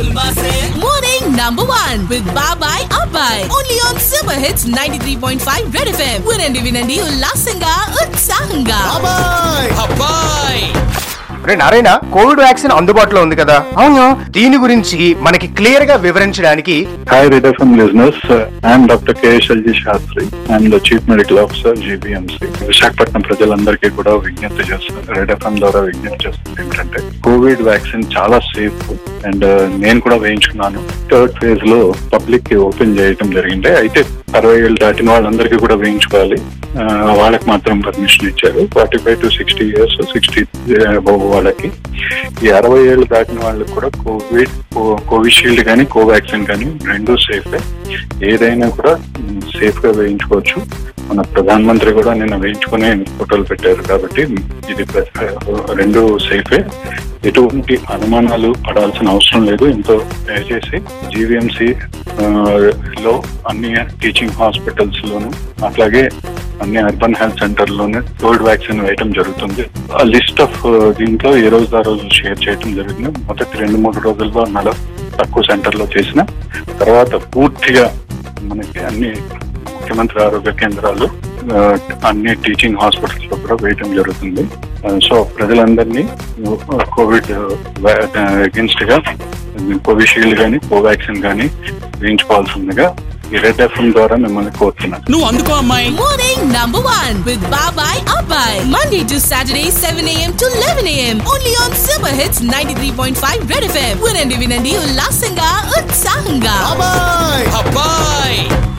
Morning number one with Babai Abai. Only on Super Hits 93.5 Red FM. వినండి వినండి ఉల్లాసంగా ఉత్సాహంగా అబ్బాయ్ రే నారాయణ కోవిడ్ వ్యాక్సిన్ అందుబాటులో ఉంది కదా అవును దీని గురించి మనకి క్లియర్ గా వివరించడానికి Hi, Red FM listeners. Uh, I'm Dr. K.S.L.G. Shastri. I'm the Chief Medical Officer, GBMC. Visakhapatnam ప్రజలందరికీ కూడా విజ్ఞప్తి చేస్తాను రెడ్ ఎఫ్ఎం ద్వారా విజ్ఞప్తి చేస్తుంది ఏంటంటే కోవిడ్ వ్యాక్సిన్ చాలా సేఫ్ అండ్ నేను కూడా వేయించుకున్నాను థర్డ్ ఫేజ్ లో పబ్లిక్ కి ఓపెన్ చేయడం జరిగింది అయితే అరవై ఏళ్ళు దాటిన వాళ్ళందరికీ కూడా వేయించుకోవాలి ఆ, వాళ్ళకి మాత్రం పర్మిషన్ ఇచ్చారు forty five to sixty years sixty above వాళ్ళకి ఈ అరవై ఏళ్ళు దాటిన వాళ్ళకి కూడా కోవిడ్ కో- కోవిషీల్డ్ కానీ కోవాక్సిన్ కానీ రెండు సేఫే ఏదైనా కూడా సేఫ్ గా వేయించుకోవచ్చు మన ప్రధాన మంత్రి కూడా నిన్న వేయించుకునే ఫోటోలు పెట్టారు కాబట్టి ఇది ప్ర- రెండు సేఫే ఎటువంటి అనుమానాలు పడాల్సిన అవసరం లేదు ఎంతో దయచేసి జీవీఎంసీ లో అన్ని టీచింగ్ హాస్పిటల్స్ లోను అట్లాగే అన్ని అర్బన్ హెల్త్ సెంటర్ లోనే కోవిడ్ వ్యాక్సిన్ వేయటం జరుగుతుంది ఆ లిస్ట్ ఆఫ్ దీంట్లో ఏ రోజు ఆ రోజు షేర్ చేయడం జరుగుతుంది మొదటి రెండు మూడు రోజుల్లో నల తక్కువ సెంటర్ లో చేసిన తర్వాత పూర్తిగా మనకి అన్ని ముఖ్యమంత్రి ఆరోగ్య కేంద్రాలు ఆ, అన్ని టీచింగ్ హాస్పిటల్స్ లో కూడా వేయటం జరుగుతుంది ఆ, సో ప్రజలందరినీ ఆ, కోవిడ్ అగెన్స్ట్ గా కోవిషీల్డ్ కానీ కోవాక్సిన్ కానీ వేయించుకోవాల్సిందిగా ఈ రెడ్ ఎఫ్ఎం ద్వారా మిమ్మల్ని కోరుతున్నాను నువ్వు అందుకో అమ్మాయి Morning number one with Babai Abai. Monday to Saturday 7 a.m. to 11 a.m. Only on Super Hits 93.5 Red FM. వినండి వినండి ఉల్లాసంగా ఉత్సాహంగా అబ్బాయి